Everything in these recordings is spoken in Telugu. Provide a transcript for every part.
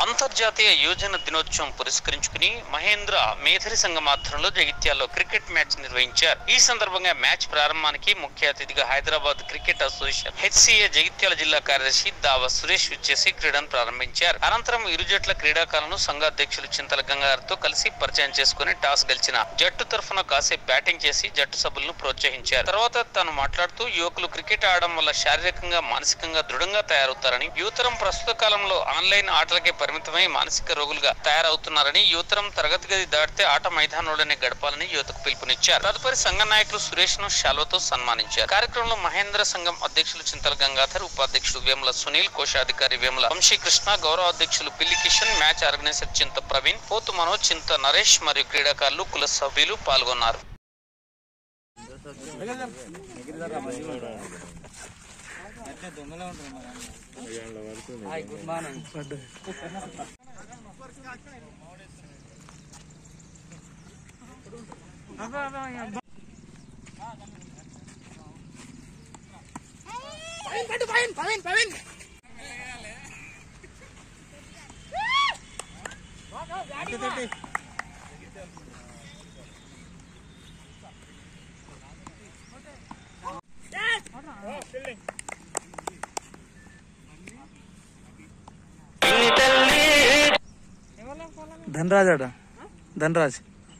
అంతర్జాతీయ యువజన దినోత్సవం పురస్కరించుకుని మహేంద్ర మేధరి సంఘం ఆధ్వర్యంలో జగిత్యాల్లో క్రికెట్ మ్యాచ్ నిర్వహించారు ఈ సందర్భంగా మ్యాచ్ ప్రారంభానికి ముఖ్య అతిథిగా Hyderabad cricket association HCA Jagtial జిల్లా కార్యదర్శి దావ సురేష్ విచ్చేసి క్రీడను ప్రారంభించారు అనంతరం ఇరు జట్ల క్రీడాకారులను సంఘాధ్యక్షులు చింతల గంగాధర్తో కలిసి పరిచయం చేసుకుని టాస్ గెలిచిన జట్టు తరఫున కాసేపు బ్యాటింగ్ చేసి జట్టు సభ్యులను ప్రోత్సహించారు తర్వాత తాను మాట్లాడుతూ యువకులు క్రికెట్ ఆడడం వల్ల శారీరకంగా మానసికంగా దృఢంగా తయారవుతారని యువతరం ప్రస్తుత కాలంలో ఆన్లైన్ ఆటలకే పరిమితమై మానసిక రోగులుగా తయారవుతున్నారని యువతరం తరగతి గది దాటితే ఆట మైదానంలోనే గడపాలని యువతకు పిలుపునిచ్చారు తదుపరి సంఘ నాయకులు సురేష్ ను శాల్వతో సన్మానించారు కార్యక్రమంలో మహేంద్ర సంఘం అధ్యక్షులు చింతల గంగాధర్ ఉపాధ్యక్షులు వేముల సునీల్ కోశాధికారి వేముల వంశీకృష్ణ గౌరవ అధ్యక్షులు పిల్లి కిషన్ మ్యాచ్ ఆర్గనైజర్ చింత ప్రవీణ్ పోతు మనోజ్ చింత నరేష్ మరియు క్రీడాకారులు కుల సభ్యులు పాల్గొన్నారు గుడ్ మార్నింగ్ ధనరాజ్ అట ధనరాజ్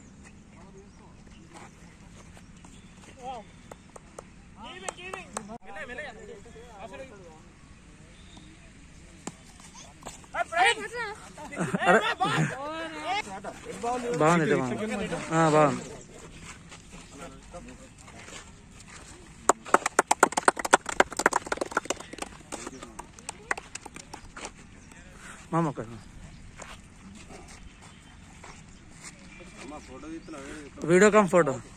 అరే. బాగుంది ఇదే బాగుంది ఆ, బాగుంది మామ ఒక వీడియో కామ్ ఫోటో